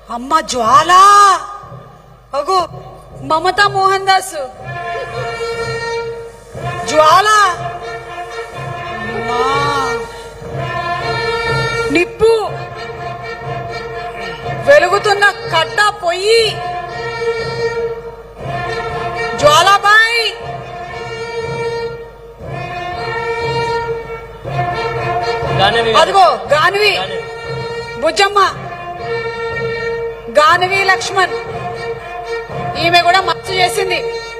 అమ్మ జ్వాల అగు మమతా మోహన్ దాస్ జ్వాల అమ్మా. నిప్పు వెలుగుతున్న కట్ట పొయ్యి జ్వాలాబాయ్ గానవి గారు. అదిగో గాన్వి గానవి. బుజ్జమ్మ గానవి లక్ష్మణ్ ఈమె కూడా మస్తు చేసింది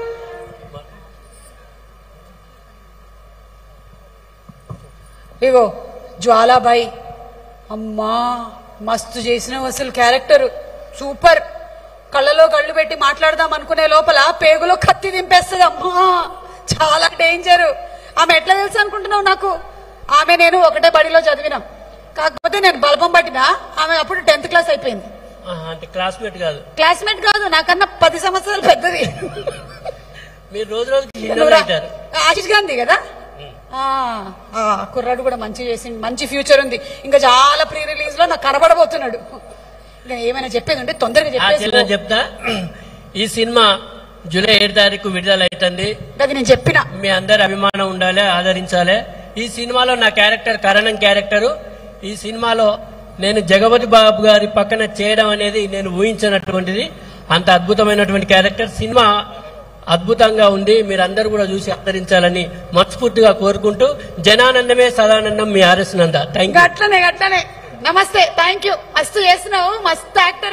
ఇగో జ్వాలాబాయి అమ్మా మస్తు చేసిన అసలు క్యారెక్టర్ సూపర్ కళ్ళలో కళ్ళు పెట్టి మాట్లాడదాం అనుకునే లోపల పేగులో కత్తి దింపేస్తుంది అమ్మా చాలా డేంజర్ ఆమె ఎట్లా తెలుసు అనుకుంటున్నావు నాకు ఆమె నేను ఒకటే బడిలో చదివినాం కాకపోతే నేను బల్బం పట్టినా ఆమె అప్పుడు టెన్త్ క్లాస్ అయిపోయింది ఆహా, అంటే క్లాస్మేట్ కాదు క్లాస్మేట్ కాదు నాకన్నా పది సంవత్సరాలు పెద్దది మీరు రోజు రోజుకి చిన్నగా నువ్వురా. అవుతారు ఆశీష్ గాంధీ కదా ఆ, ఆ, కుర్రాడు కూడా మంచి చేసింది మంచి ఫ్యూచర్ ఉంది ఇంకా చాలా ప్రీ రిలీజ్ లో నాకు కనబడబోతున్నాడు ఇంకా ఏమైనా చెప్పేది ఉంటే తొందరగా ఆ చెప్పేసి చిన్న చెప్తా ఈ సినిమా జూలై ఏడు తారీఖు విడుదల అవుతుంది అది నేను చెప్పిన మీ అందరి అభిమానం ఉండాలి ఆదరించాలి ఈ సినిమాలో నా క్యారెక్టర్ కరణం క్యారెక్టరు ఈ సినిమాలో నేను జగపతి బాబు గారి పక్కన చేయడం అనేది నేను ఊహించినటువంటిది అంత అద్భుతమైనటువంటి క్యారెక్టర్ సినిమా అద్భుతంగా ఉంది మీరందరూ కూడా చూసి ఆదరించాలని మనస్ఫూర్తిగా కోరుకుంటూ జనానందమే సదానందం మీ ఆర్ఎస్ నంద థ్యాంక్ యూ గట్లనే గట్లనే నమస్తే థ్యాంక్ యూ మస్తు చేసినావు మస్తు యాక్టర్